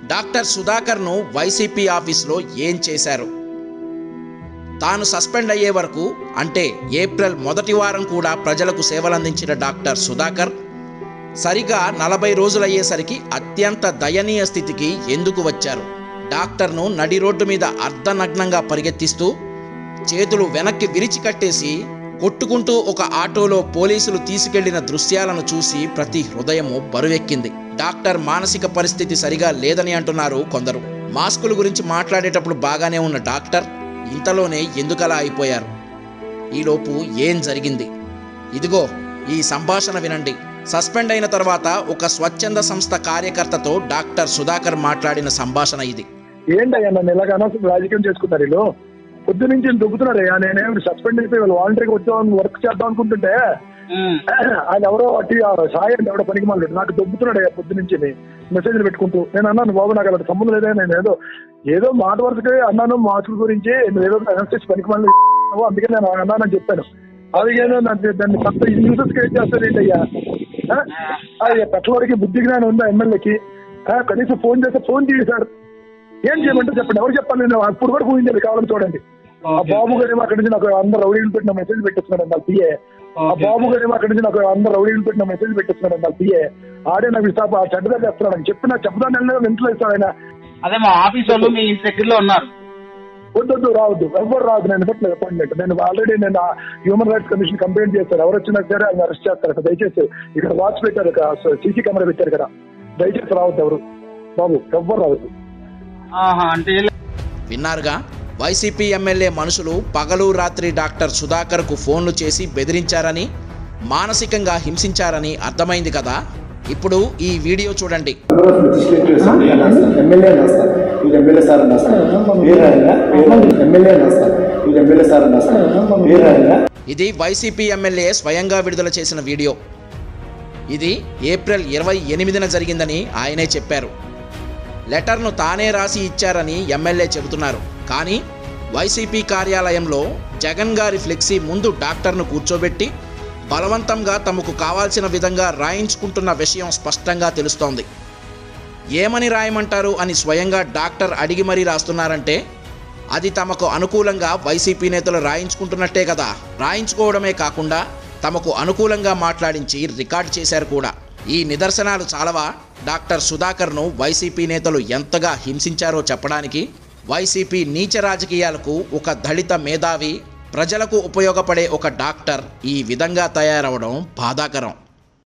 Doctor సుధాకర్ను YCP ఆఫీస్లో ఏం చేశారు తాను సస్పెండ్ అయ్యే వరకు అంటే ఏప్రిల్ మొదటి వారం కూడా ప్రజలకు సేవలందించిన డాక్టర్ సుధాకర్ సరిగా నలభై రోజులయ్యేసరికి అత్యంత దయనీయ స్థితికి ఎందుకు వచ్చారు డాక్టర్ను నడి రోడ్డు మీద అర్ధనగ్నంగా పరిగెత్తిస్తూ చేతులు వెనక్కి విరిచి కట్టేసి కొట్టుకుంటూ ఒక ఆటోలో పోలీసులు తీసుకెళ్లిన దృశ్యాలను చూసి ప్రతి హృదయము బరువెక్కింది డాక్టర్ మానసిక పరిస్థితి సరిగా లేదని అంటున్నారు కొందరు మాస్కుల గురించి మాట్లాడేటప్పుడు బాగానే ఉన్న డాక్టర్ ఇంతలోనే ఎందుకలా అయిపోయారు ఈలోపు ఏం జరిగింది ఇదిగో ఈ సంభాషణ వినండి సస్పెండ్ అయిన తర్వాత ఒక స్వచ్ఛంద సంస్థ కార్యకర్తతో డాక్టర్ సుధాకర్ మాట్లాడిన సంభాషణ ఇది ఏంటయ్యా నన్ను ఎలాగ అనవసరం రాజకీయం చేసుకున్నారు వీళ్ళు పొద్దు నుంచి దొబ్బుతున్నారయ్యా నేనేమి సస్పెండ్ అయిపోయి వాళ్ళు వాలంటరీగా వచ్చాం వర్క్ చేద్దాం అనుకుంటుంటే ఆయన ఎవరో అట్టి ఆ సాయి అంటే ఎవడో పనికి మాట్లాడు నాకు దొబ్బుతున్నాడయ్యా పొద్దు నుంచి మెసేజ్లు పెట్టుకుంటూ నేను అన్నాను బాబు నాకు అలాంటి సంబంధం లేదే నేను ఏదో ఏదో మాట వరుసకి అన్నాను మార్కుల గురించి నువ్వు ఏదో అనౌన్స్ పనికి మళ్ళీ అందుకే నేను అన్నానని చెప్పాను అది ఏదో నాకు దాన్ని కొత్త న్యూసెస్ క్రియేట్ చేస్తారు ఏంటయ్యా ఆ? అది పెట్టవాడికి బుద్ధి జ్ఞానం ఉందా ఎమ్మెల్యేకి ఆ, కనీసం ఫోన్ చేస్తే ఫోన్ చేయి సార్ ఏం చేయమంటే చెప్పండి ఎవరు చెప్పాలి నేను అప్పుడు కూడా ఊహించాలి కావాలని చూడండి ఆ బాబు గారు ఏమో అక్కడి నుంచి నాకు అందరు రౌడీలు పెట్టిన మెసేజ్ పెట్టిస్తున్నాడు నా పిఏ ఆ బాబు గారు ఏమో అక్కడి నుంచి నాకు అందరు రౌడీలు పెట్టిన మెసేజ్ పెట్టిస్తున్నాడు నా పిఏ ఆడే నాకు ఇస్తాపు ఆ చెడ్డగా చేస్తున్నాడు అని చెప్పి నాకు చెప్పదాన్ని వింటలేదు సార్ ఆయన అదే మా ఆఫీస్ వాళ్ళు మీ ఇంటి దగ్గరలో ఉన్నారు వద్దొద్దు రావద్దు ఎవరు రాదు నేను ఇవ్వట్లేదు అపాయింట్మెంట్ నేను ఆల్రెడీ నేను హ్యూమన్ రైట్స్ కమిషన్ కంప్లైంట్ చేశాను ఎవరు వచ్చినా సరే ఆయన అరెస్ట్ చేస్తారు కదా దయచేసి ఇక్కడ వాచ్ పెట్టారు సీసీ కెమెరా పెట్టారు కదా దయచేసి రావద్దు ఎవరు బాబు ఎవ్వరు రావద్దు ఆహా అంటే విన్నారుగా వైసీపీ ఎమ్మెల్యే మనుషులు పగలు రాత్రి డాక్టర్ సుధాకర్కు ఫోన్లు చేసి బెదిరించారని మానసికంగా హింసించారని అర్థమైంది కదా ఇప్పుడు ఈ వీడియో చూడండి ఎమ్మెల్యే రాస్తారు వీళ్ళు ఎమ్మెల్యే సార్ అని రాస్తారు పేరు రాయంగా ఎమ్మెల్యే అని రాస్తారు వీళ్ళు ఎమ్మెల్యే సార్ అని రాస్తారు పేరు రాయంగా ఇది వైసీపీ ఎమ్మెల్యే స్వయంగా విడుదల చేసిన వీడియో ఇది ఏప్రిల్ ఇరవై ఎనిమిదిన జరిగిందని ఆయనే చెప్పారు లెటర్ను తానే రాసి ఇచ్చారని ఎమ్మెల్యే చెబుతున్నారు కానీ వైసీపీ కార్యాలయంలో జగన్ గారి ఫ్లెక్సీ ముందు డాక్టర్ను కూర్చోబెట్టి బలవంతంగా తమకు కావాల్సిన విధంగా రాయించుకుంటున్న విషయం స్పష్టంగా తెలుస్తోంది ఏమని రాయమంటారు అని స్వయంగా డాక్టర్ అడిగి మరీ రాస్తున్నారంటే అది తమకు అనుకూలంగా వైసీపీ నేతలు రాయించుకుంటున్నట్టే కదా రాయించుకోవడమే కాకుండా తమకు అనుకూలంగా మాట్లాడించి రికార్డ్ చేశారు కూడా ఈ నిదర్శనాలు చాలవా డాక్టర్ సుధాకర్ను వైసీపీ నేతలు ఎంతగా హింసించారో చెప్పడానికి వైసీపీ నీచ రాజకీయాలకు ఒక దళిత మేధావి ప్రజలకు ఉపయోగపడే ఒక డాక్టర్ ఈ విధంగా తయారవడం బాధాకరం